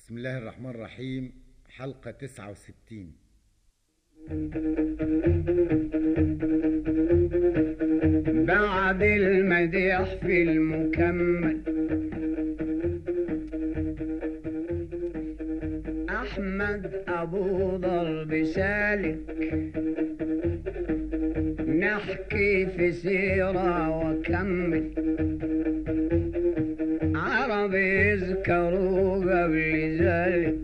بسم الله الرحمن الرحيم حلقة 69 بعد المديح في المكمل أحمد أبو ضرب سالك نحكي في سيرة وكمل عرب يذكروا قبل ذلك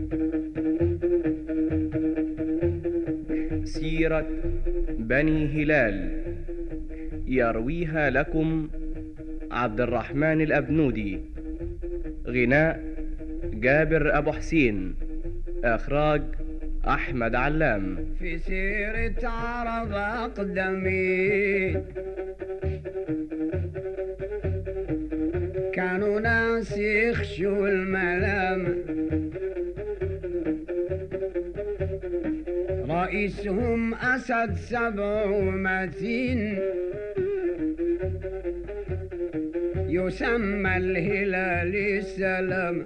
سيرة بني هلال يرويها لكم عبد الرحمن الأبنودي غناء جابر أبو حسين إخراج أحمد علام في سيرة عرب أقدمين كانوا ناس يخشوا الملام رئيسهم أسد سبع ومتين يسمى الهلال السلام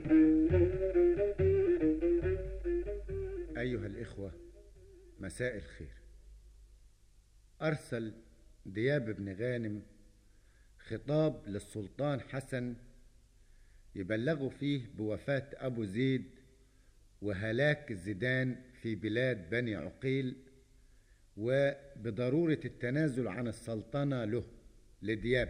أيها الإخوة مساء الخير أرسل دياب بن غانم خطاب للسلطان حسن يبلغوا فيه بوفاة أبو زيد وهلاك الزيدان في بلاد بني عقيل وبضرورة التنازل عن السلطنة له لدياب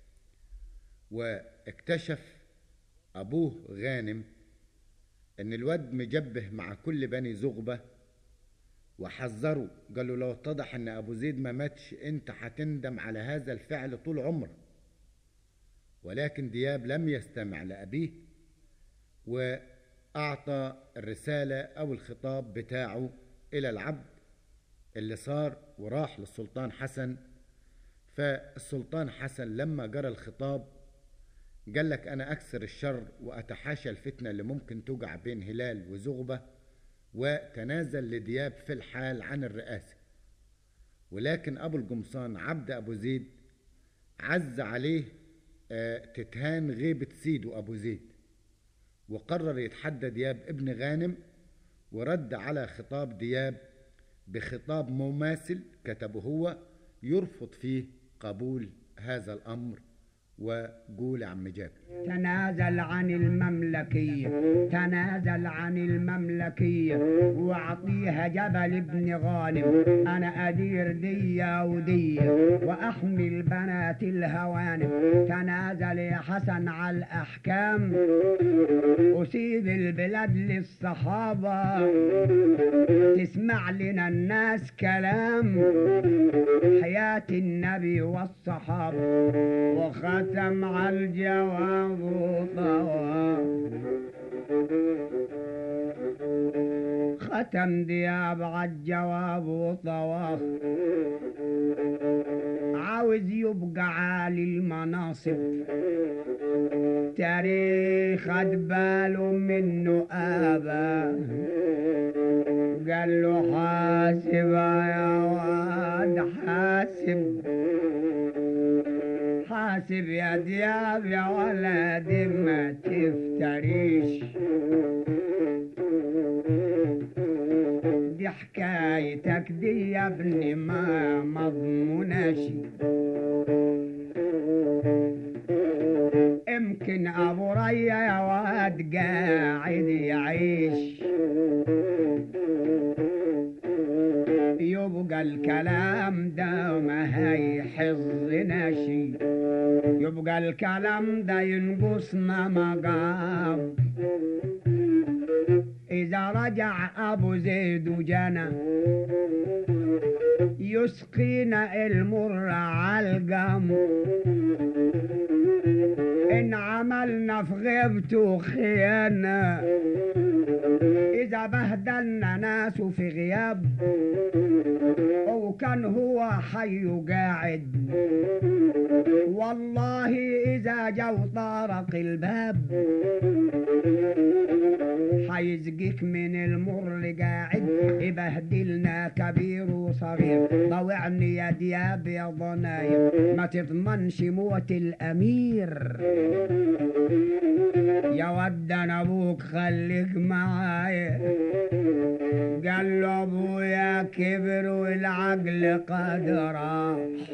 واكتشف أبوه غانم إن الواد مجبه مع كل بني زغبة وحذروا قالوا لو اتضح إن أبو زيد ما ماتش أنت هتندم على هذا الفعل طول عمرك ولكن دياب لم يستمع لأبيه وأعطى الرسالة أو الخطاب بتاعه إلى العبد اللي صار وراح للسلطان حسن فالسلطان حسن لما جرى الخطاب قال لك أنا أكثر الشر وأتحاشى الفتنة اللي ممكن توجع بين هلال وزغبة وتنازل لدياب في الحال عن الرئاسة ولكن أبو القمصان عبد أبو زيد عز عليه تتهان غيبة سيده أبو زيد وقرر يتحدى دياب ابن غانم ورد على خطاب دياب بخطاب مماثل كتبه هو يرفض فيه قبول هذا الأمر وقول عم جابر تنازل عن المملكية تنازل عن المملكية واعطيها جبل ابن غانم انا ادير دية ودية واحمي البنات الهوانم تنازل يا حسن على الاحكام اسيب البلاد للصحابة تسمع لنا الناس كلام حياة النبي والصحابة وختم على الجواب طواب ختم دياب على الجواب وطواف عاوز يبقى عالي المناصب تاريخ خد باله منه آبا قال له حاسب يا واد حاسب حاسب يا دياب يا ولدي ما تفتريش دي حكايتك دي يا ابني ما مضموناش يمكن ابو ريا يا واد قاعد يعيش يبقى الكلام ده ما هيحظنا شي يبقى الكلام ده ينقصنا مقام إذا رجع أبو زيد وجانا يسقينا المر على القم إن عملنا في غيبته خيانة إذا بهدلنا ناس في غياب وكان هو حي قاعد والله إذا جو طارق الباب حيزقيك من المر قاعد يبهدلنا كبير وصغير ضوعني يا دياب يا ضناير ما تضمنش موت الامير يا ود انا ابوك خليك معايا قال له ابويا كبر والعقل قد راح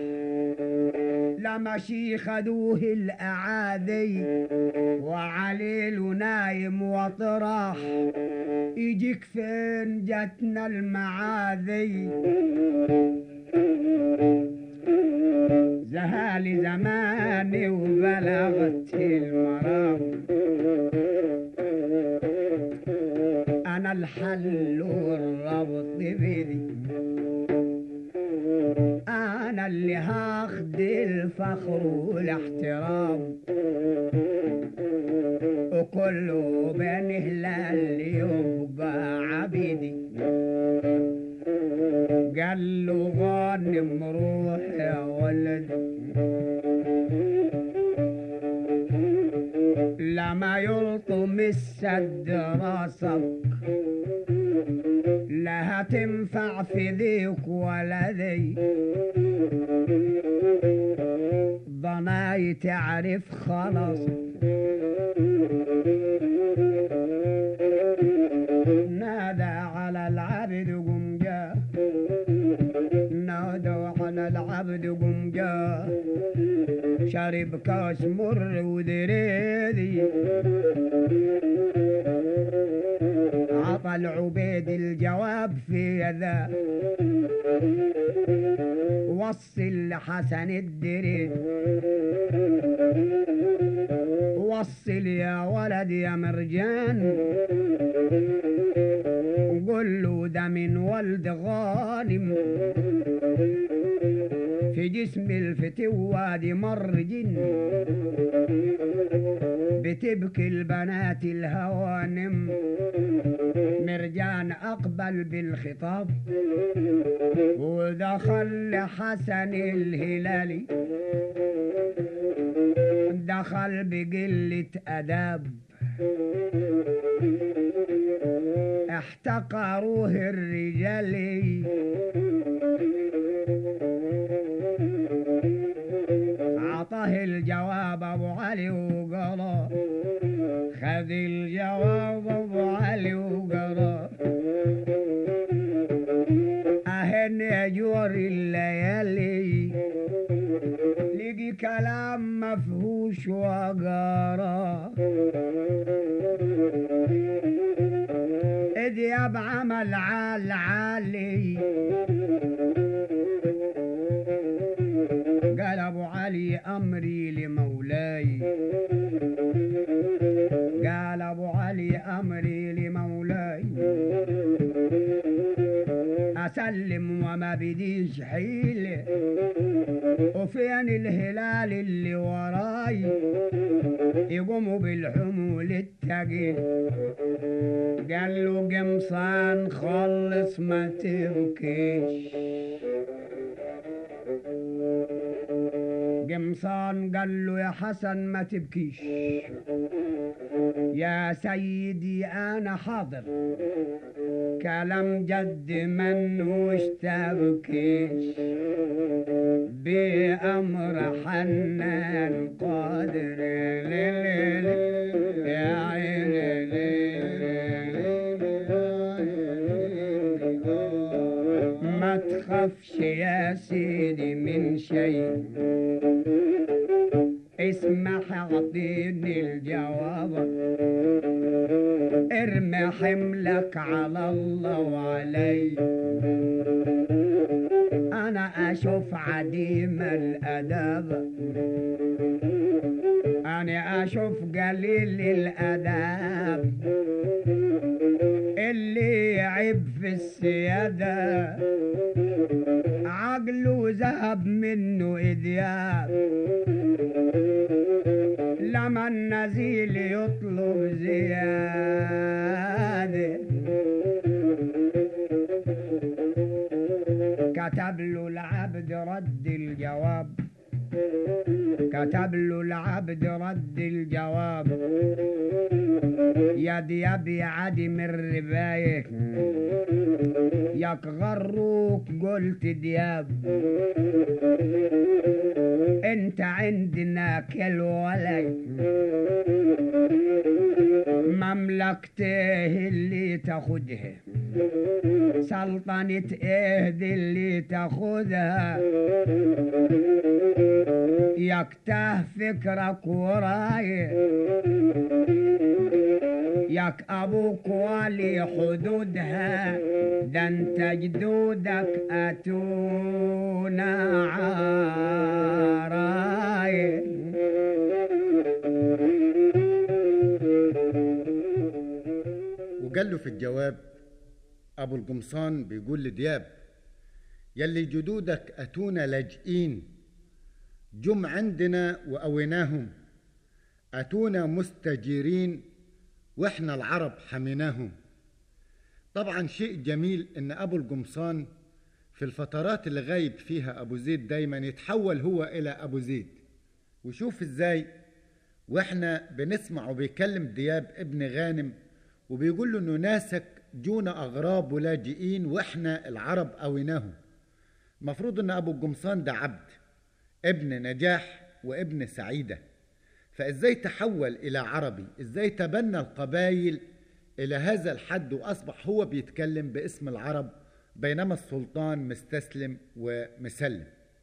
لمشي خدوه الاعادي وعليل نايم وطراح يجيك فين جتنا المعاذي زهالي زماني وبلغت المرام انا الحل والربط بيدي انا اللي هاخد الفخر والاحترام وكله بين هلال يبقى عبيدي قال له غانم روح يا ولد لما يلطم السد راسك لا هتنفع في ذيك ولا ذي ضناي تعرف خلاص نادى على العبد قم جاء نادوا على العبد قم جاء شرب كاس مر ودريدي عطى العبيد الجواب في ذا وصل لحسن الدريد وصل يا ولد يا مرجان وقول له ده من ولد غانم في جسم الفتي وادي مرجن بتبكي البنات الهوانم مرجان أقبل بالخطاب ودخل لحسن الهلالي دخل بقلة أداب احتقروه الرجالي عطاه الجواب ابو علي وقرا خذ الجواب ابو علي وقرا اهن يجور الليالي لقي كلام مفهوش وقرا اذ يبعم العال عالي قال ابو علي امري لمولاي قال ابو علي امري لمولاي اسلم وما بديش حيله وفين الهلال اللي وراي يقوموا بالحمول التقيل قال له قمصان خلص ما تبكيش قمصان قال له يا حسن ما تبكيش يا سيدي انا حاضر كلام جد منوش تبكيش بأمر حنان قادر ليل يا عيني ما تخافش يا سيدي من شيء اسمح اعطيني الجواب ارمي حملك على الله وعلي انا اشوف عديم الاداب انا اشوف قليل الاداب اللي يعب في السيادة عقله ذهب منه إذياب لما النزيل يطلب زيادة كتب له العبد رد الجواب كتب له العبد رد الجواب يا دياب يا عدي من رباية ياك غروك قلت دياب انت عندنا كل ولد مملكته اللي تاخدها سلطنة ايه دي اللي تاخدها يكته فكرك وراي ياك ابوك والي حدودها ده انت جدودك اتونا عراي وقال له في الجواب أبو القمصان بيقول لدياب يلي جدودك أتونا لاجئين جم عندنا وأويناهم أتونا مستجيرين وإحنا العرب حميناهم طبعا شيء جميل إن أبو القمصان في الفترات اللي غايب فيها أبو زيد دايما يتحول هو إلى أبو زيد وشوف إزاي وإحنا بنسمع وبيكلم دياب ابن غانم وبيقول له إنه ناسك جونا أغراب ولاجئين وإحنا العرب أويناهم مفروض إن أبو القمصان ده عبد ابن نجاح وابن سعيدة فإزاي تحول إلى عربي إزاي تبنى القبائل إلى هذا الحد وأصبح هو بيتكلم باسم العرب بينما السلطان مستسلم ومسلم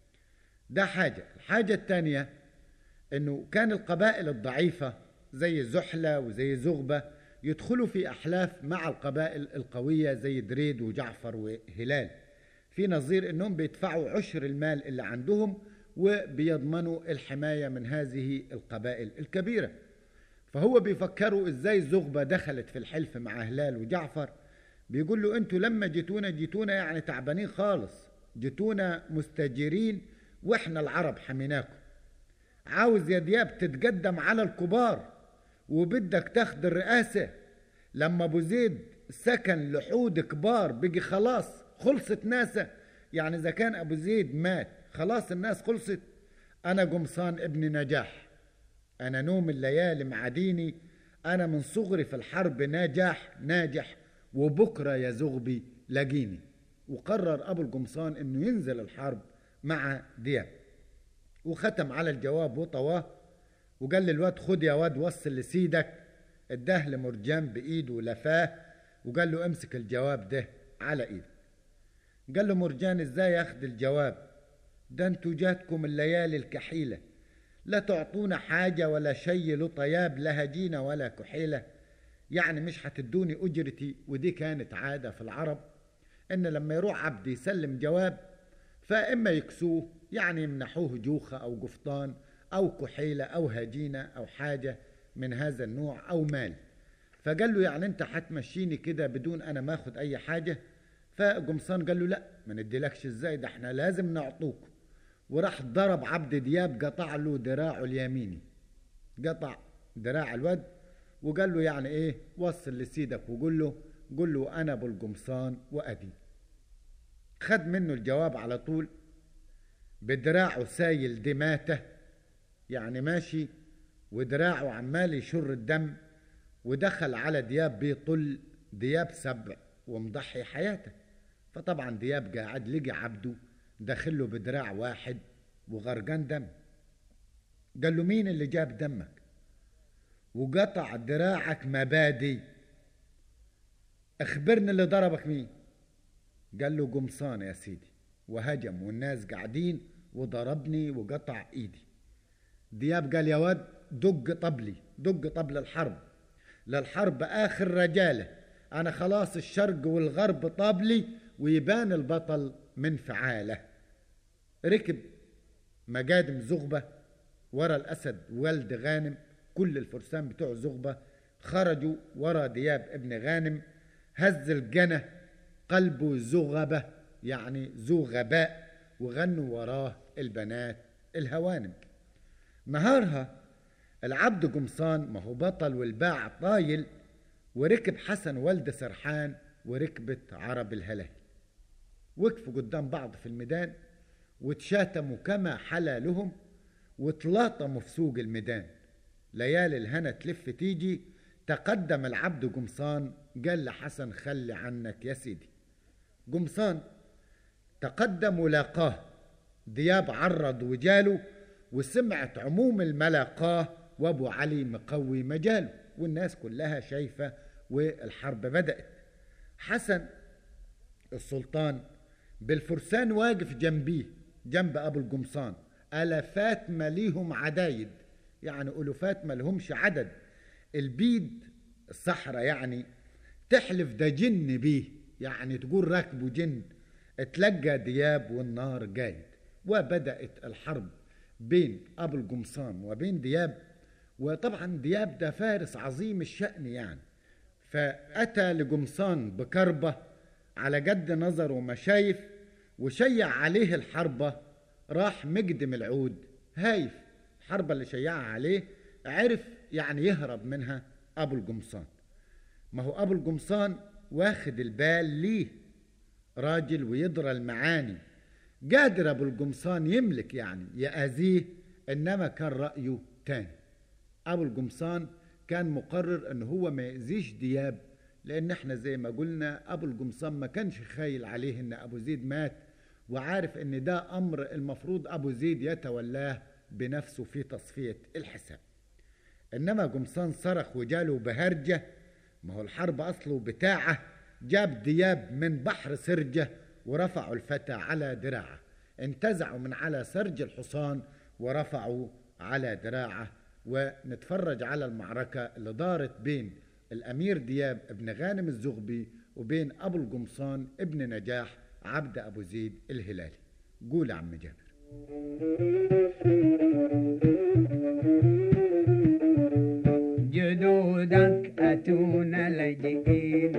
ده حاجة الحاجة الثانية أنه كان القبائل الضعيفة زي زحلة وزي زغبة يدخلوا في أحلاف مع القبائل القوية زي دريد وجعفر وهلال في نظير أنهم بيدفعوا عشر المال اللي عندهم وبيضمنوا الحماية من هذه القبائل الكبيرة فهو بيفكروا ازاي زغبة دخلت في الحلف مع هلال وجعفر بيقول له انتوا لما جيتونا جيتونا يعني تعبانين خالص جيتونا مستجيرين واحنا العرب حميناكم عاوز يا دياب تتقدم على الكبار وبدك تاخد الرئاسة لما ابو زيد سكن لحود كبار بيجي خلاص خلصت ناسه يعني اذا كان ابو زيد مات خلاص الناس خلصت انا قمصان ابن نجاح انا نوم الليالي معديني انا من صغري في الحرب ناجح ناجح وبكره يا زغبي لاقيني وقرر ابو القمصان انه ينزل الحرب مع دياب وختم على الجواب وطواه وقال للواد خد يا واد وصل لسيدك اداه لمرجان بايده ولفاه وقال له امسك الجواب ده على ايدك قال له مرجان ازاي اخد الجواب ده انتوا جاتكم الليالي الكحيلة لا تعطونا حاجة ولا شي له طياب لا هجينة ولا كحيلة يعني مش هتدوني أجرتي ودي كانت عادة في العرب إن لما يروح عبد يسلم جواب فإما يكسوه يعني يمنحوه جوخة أو قفطان أو كحيلة أو هجينة أو حاجة من هذا النوع أو مال فقال له يعني أنت هتمشيني كده بدون أنا ما أخد أي حاجة فقمصان قال له لا ما نديلكش ازاي ده احنا لازم نعطوك وراح ضرب عبد دياب قطع له دراعه اليميني قطع دراع الواد وقال له يعني ايه وصل لسيدك وقول له قول له انا ابو القمصان وادي خد منه الجواب على طول بدراعه سايل دماته يعني ماشي ودراعه عمال يشر الدم ودخل على دياب بيطل دياب سبع ومضحي حياته فطبعا دياب قاعد لقي عبده داخله بدراع واحد وغرقان دم قال له مين اللي جاب دمك وقطع دراعك مبادي اخبرني اللي ضربك مين قال له قمصان يا سيدي وهجم والناس قاعدين وضربني وقطع ايدي دياب قال يا واد دق طبلي دق طبل الحرب للحرب اخر رجاله انا خلاص الشرق والغرب طابلي ويبان البطل من فعاله ركب مجادم زغبة ورا الأسد والد غانم كل الفرسان بتوع زغبة خرجوا ورا دياب ابن غانم هز الجنة قلبه زغبة يعني ذو غباء وغنوا وراه البنات الهوانم نهارها العبد قمصان ما هو بطل والباع طايل وركب حسن والد سرحان وركبت عرب الهلاهي وقفوا قدام بعض في الميدان وتشاتموا كما حلا لهم وتلاطموا في سوق الميدان ليالي الهنا تلف تيجي تقدم العبد قمصان قال لحسن خلي عنك يا سيدي قمصان تقدم ولاقاه دياب عرض وجاله وسمعت عموم الملاقاه وابو علي مقوي مجاله والناس كلها شايفة والحرب بدأت حسن السلطان بالفرسان واقف جنبيه جنب ابو القمصان الافات ما ليهم عدايد يعني الوفات ما لهمش عدد البيد الصحراء يعني تحلف ده جن بيه يعني تقول راكبه جن اتلقى دياب والنار جايد وبدأت الحرب بين أبو القمصان وبين دياب وطبعا دياب ده فارس عظيم الشأن يعني فأتى لقمصان بكربة على قد نظر وما شايف وشيع عليه الحربة راح مقدم العود هايف الحربة اللي شيعها عليه عرف يعني يهرب منها أبو القمصان ما هو أبو القمصان واخد البال ليه راجل ويدرى المعاني قادر أبو القمصان يملك يعني يأذيه إنما كان رأيه تاني أبو القمصان كان مقرر إن هو ما يأذيش دياب لأن احنا زي ما قلنا أبو القمصان ما كانش خايل عليه إن أبو زيد مات وعارف إن ده أمر المفروض أبو زيد يتولاه بنفسه في تصفية الحساب إنما قمصان صرخ وجاله بهرجة ما هو الحرب أصله بتاعه جاب دياب من بحر سرجة ورفعوا الفتى على دراعه انتزعوا من على سرج الحصان ورفعوا على دراعه ونتفرج على المعركة اللي دارت بين الأمير دياب ابن غانم الزغبي وبين أبو القمصان ابن نجاح عبد أبو زيد الهلالي قول يا عم جابر جدودك أتونا لجئين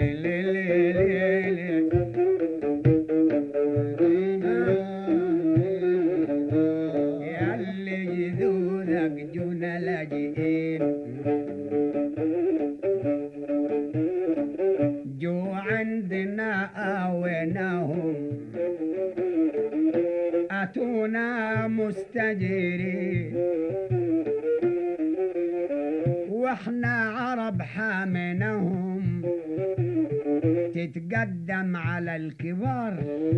ياللي جدودك جونا لاجئين جو عندنا آويناهم أتونا مستجيرين واحنا عرب حامنهم تتقدم على الكبار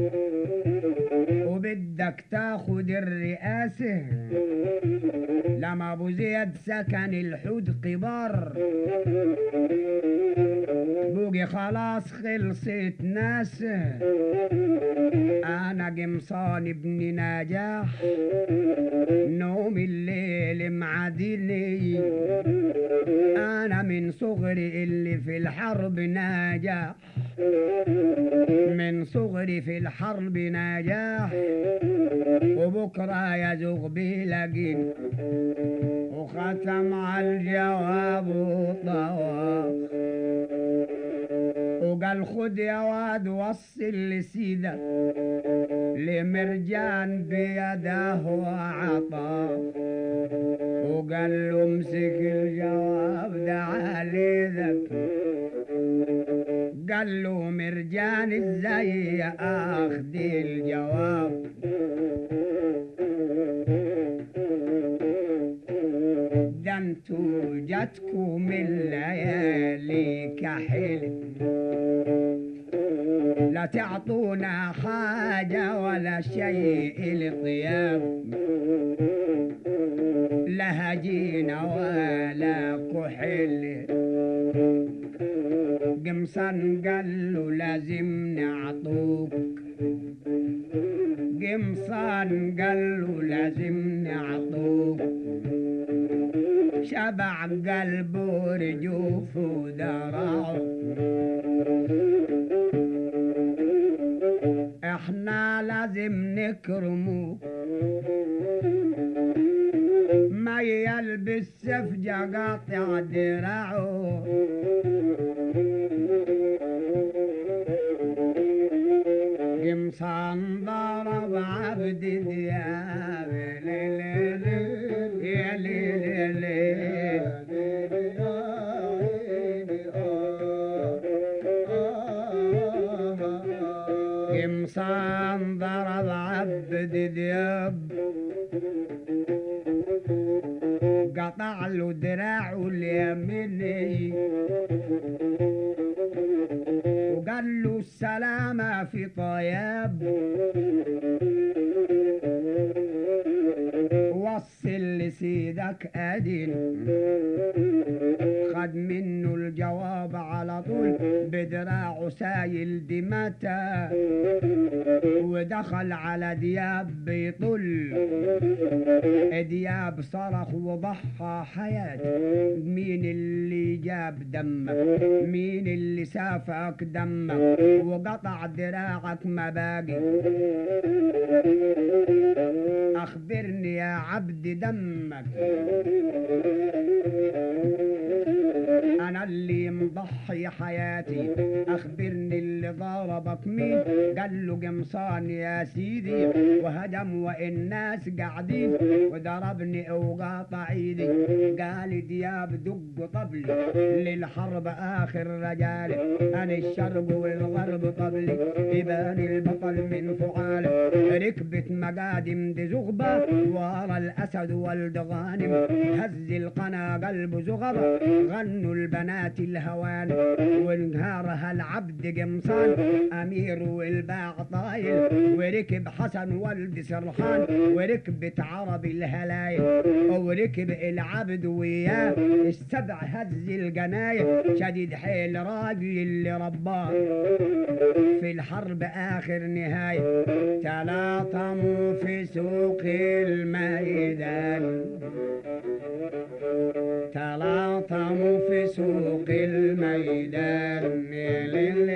وبدك تاخد الرئاسة لما ابو زيد سكن الحود كبار بوقي خلاص خلصت ناسه انا قمصان ابن نجاح نوم الليل معدلي انا من صغري اللي في الحرب نجاح من صغري في الحرب نجاح وبكرة يزوغ بلقين وختم على الجواب وطواف وقال خد يا واد وصل لسيدك لمرجان بيده وعطاه وقال له امسك الجواب ده على ذك قال له مرجان ازاي اخذ الجواب ده انتوا جاتكم الليالي كحلم لا تعطونا حاجة ولا شيء لطياب لا هجينا ولا كحل قمصان قال له لازم نعطوك قمصان قال له لازم نعطوك شبع قلبه رجوف ودرعه احنا لازم نكرمه ما يلبس سفجة قاطع دراعه قمصان ضرب عبد دياب ليل يا ليل قمصان ضرب عبد دياب قطع له دراعه اليميني وقال له السلامة في طياب وصل لسيدك أدين خد منه الجواب على طول بدراعه سايل دمتا ودخل على دياب بيطل دياب صرخ وضحى حياته مين اللي جاب دمك مين اللي سافك دمك وقطع دراعك ما باقي أخبرني يا عبد دمك أنا اللي مضحي حياتي أخبرني اللي ضربك مين قال له قمصان يا سيدي وهدم والناس قاعدين وضربني وقاطع ايدي قال دياب دق طبلي للحرب آخر رجالي أنا الشرق والغرب طبلي يبان البطل من فعاله ركبت مقادم دي زغبة ورا الأسد والدغانم هز القنا قلب زغبة غنوا البنات الهوان وانهارها العبد قمصان أمير والباع طايل وركب حسن ولد سرحان وركبت عرب الهلايل وركب العبد وياه السبع هز الجناية شديد حيل راجل اللي رباه في الحرب آخر نهاية تلاطموا في سوق الميدان تلاطموا في سوق الميدان يا ليل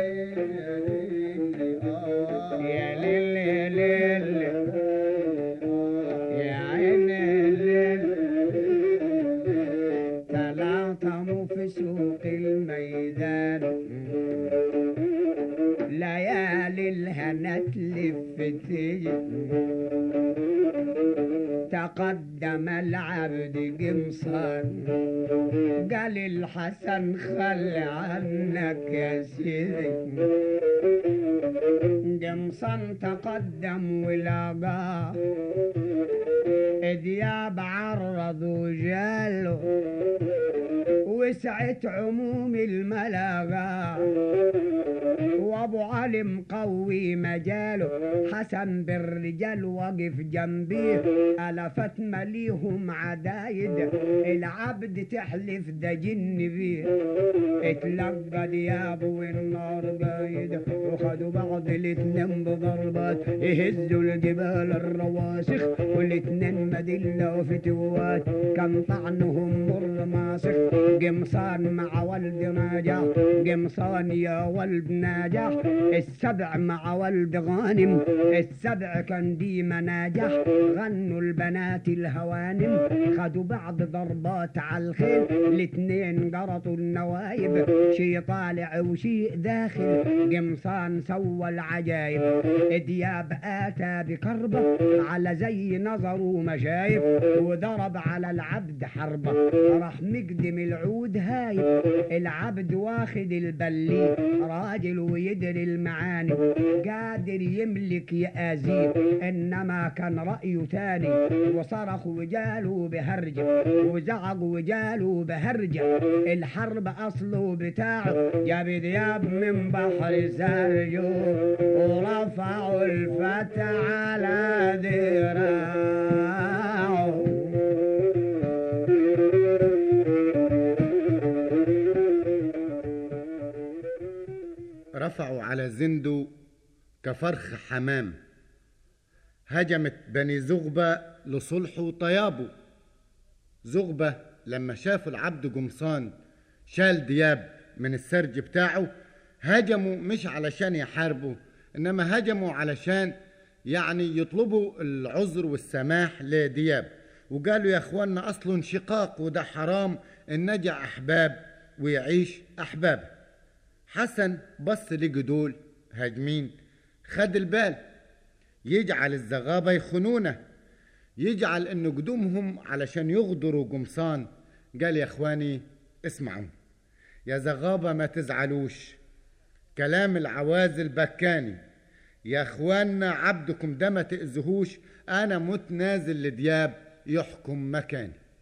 يا ليل يا ليل يا عين الليل تلاطموا في سوق الميدان ليالي الهنا تلف تيجي تقدم العبد قمصان قال الحسن خل عنك يا سيدي قمصان تقدم ولاقاه دياب عرض وجاله وسعت عموم الملاغة وابو علي مقوي مجاله حسن بالرجال وقف جنبيه الفت مليهم عدايد العبد تحلف ده جن بيه اتلقى دياب والنار قايد وخدوا بعض الاتنين بضربات يهزوا الجبال الرواسخ والاتنين مدلة وفتوات كان طعنهم مر ماسخ قمصان مع ولد ناجح قمصان يا ولد ناجح السبع مع ولد غانم السبع كان ديما ناجح غنوا البنات الهوانم خدوا بعض ضربات على الخيل الاتنين قرطوا النوايب شي طالع وشي داخل قمصان سوى العجايب دياب آتى بكربة على زي نظر ومشايب وضرب على العبد حربة راح مقدم العود هايب العبد واخد البلي راجل ويدري المعاني قادر يملك يأذيه انما كان رأيه تاني وصرخ وجاله بهرجة وزعق وجاله بهرجة الحرب اصله بتاعه جاب دياب من بحر سرجو ورفعوا الفتى على ذراعه رفعوا على زندو كفرخ حمام هجمت بني زغبة لصلح وطيابه زغبة لما شافوا العبد قمصان شال دياب من السرج بتاعه هجموا مش علشان يحاربوا انما هجموا علشان يعني يطلبوا العذر والسماح لدياب وقالوا يا اخوانا اصله انشقاق وده حرام ان نجع احباب ويعيش احباب حسن بص لقوا دول هاجمين خد البال يجعل الزغابة يخونونه يجعل انه قدومهم علشان يغدروا قمصان قال يا اخواني اسمعوا يا زغابة ما تزعلوش كلام العوازل بكاني يا اخوانا عبدكم ده ما تأذهوش انا متنازل لدياب يحكم مكاني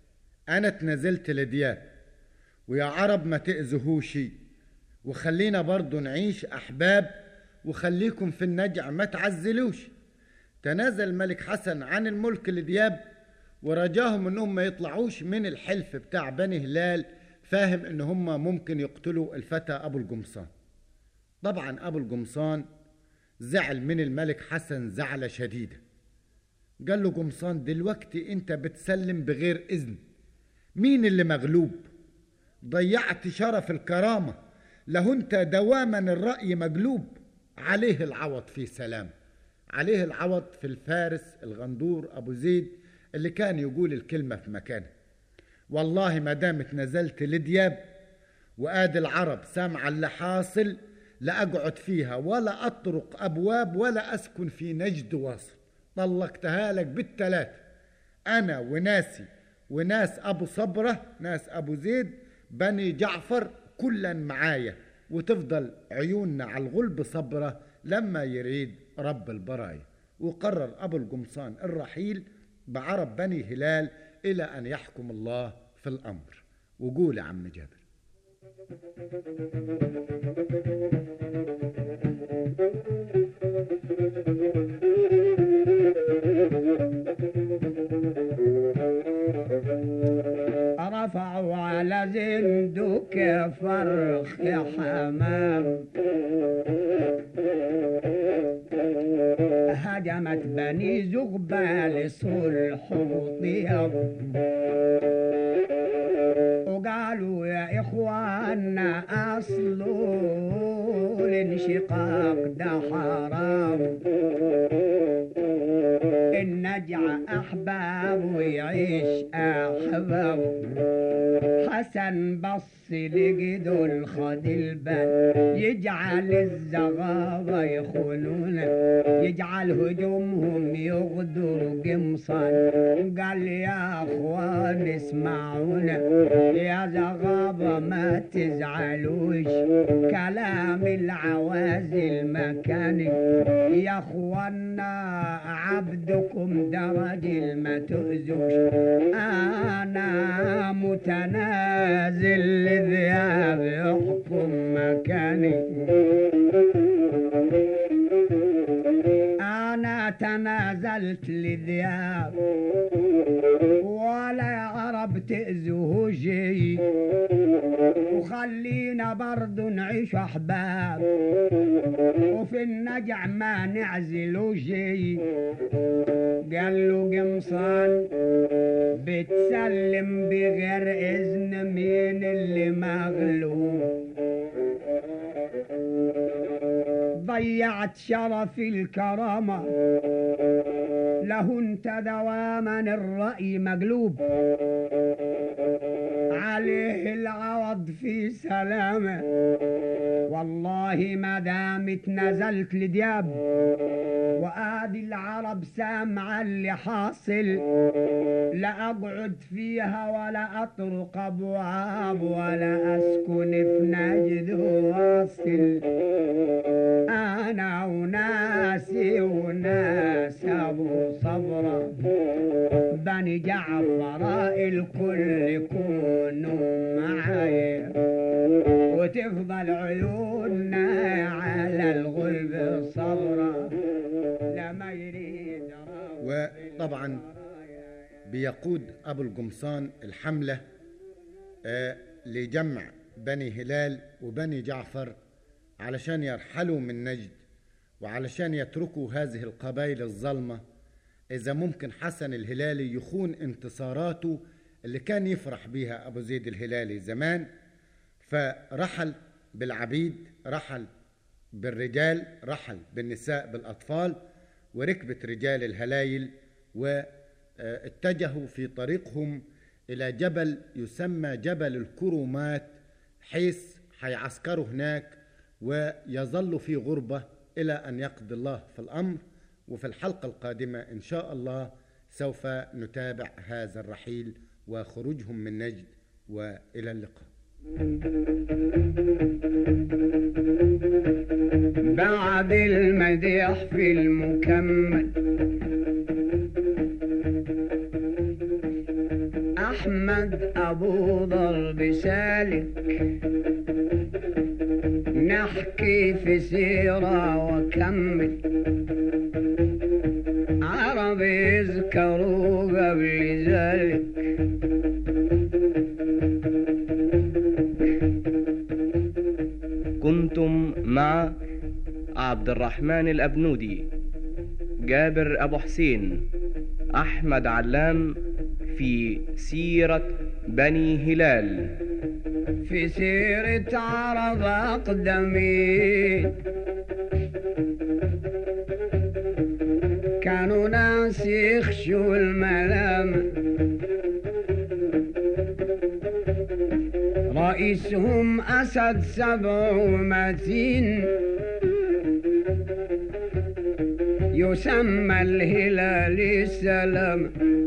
أنا اتنزلت لدياب ويا عرب ما تأذهوشي وخلينا برضو نعيش أحباب وخليكم في النجع ما تعزلوش تنازل الملك حسن عن الملك لدياب ورجاهم انهم ما يطلعوش من الحلف بتاع بني هلال فاهم ان هم ممكن يقتلوا الفتى ابو القمصان طبعا ابو القمصان زعل من الملك حسن زعلة شديدة قال له قمصان دلوقتي انت بتسلم بغير اذن مين اللي مغلوب ضيعت شرف الكرامة له انت دواما الرأي مقلوب عليه العوض في سلام عليه العوض في الفارس الغندور ابو زيد اللي كان يقول الكلمة في مكانه والله ما دامت نزلت لدياب وآد العرب سامعة اللي حاصل لا أقعد فيها ولا أطرق أبواب ولا أسكن في نجد واصل طلقتها لك بالتلاتة أنا وناسي وناس أبو صبرة ناس أبو زيد بني جعفر كلا معايا وتفضل عيوننا على الغلب صبرة لما يريد رب البرايا وقرر أبو القمصان الرحيل بعرب بني هلال إلى أن يحكم الله في الأمر وقول يا عم جابر رفعوا على زندك فرخ حمام هجمت بني زغبال صلح وطيب وقالوا يا إخوانا أصل الانشقاق ده حرام النجع أحباب ويعيش أحباب حسن بص لقدو الخد البن يجعل الزغابة يخونون يجعل هجومهم يغدر قمصان قال يا اخوان اسمعونا يا زغابة ما تزعلوش كلام العوازل مكاني يا اخوانا عبدكم درج ما تؤذوش انا متنازل لذياب يحكم مكاني انا تنازلت لذياب ولا يا عرب تأذوه شي وخلينا برضو نعيش احباب وفي النجع ما نعزلوا شي قال له قمصان بتسلم بغير اذن مين اللي مغلوب ضيعت شرف الكرامة له انت دواما الرأي مقلوب عليه العوض في سلامة والله ما دامت نزلت لدياب وآدي العرب سامعة اللي حاصل لا أقعد فيها ولا أطرق أبواب ولا أسكن في نجد واصل أنا وناسي وناس أبو صبرة بني جعفر الكل يكونوا معايا وتفضل عيوننا على الغلب صبرة لما يريد رب وطبعا بيقود أبو القمصان الحملة آه، لجمع بني هلال وبني جعفر علشان يرحلوا من نجد وعلشان يتركوا هذه القبائل الظلمة إذا ممكن حسن الهلالي يخون انتصاراته اللي كان يفرح بيها أبو زيد الهلالي زمان فرحل بالعبيد رحل بالرجال رحل بالنساء بالأطفال وركبت رجال الهلايل واتجهوا في طريقهم إلى جبل يسمى جبل الكرومات حيث حيعسكروا هناك ويظلوا في غربة إلى أن يقضي الله في الأمر وفي الحلقة القادمة إن شاء الله سوف نتابع هذا الرحيل وخروجهم من نجد وإلى اللقاء بعد المديح في المكمل أحمد أبو ضرب سالك نحكي في سيرة وكمل عرب يذكروا قبل ذلك كنتم مع عبد الرحمن الأبنودي جابر أبو حسين أحمد علام في سيرة بني هلال في سيرة عرب أقدمين كانوا ناس يخشوا الملام رئيسهم أسد سبع متين يسمى الهلال السلام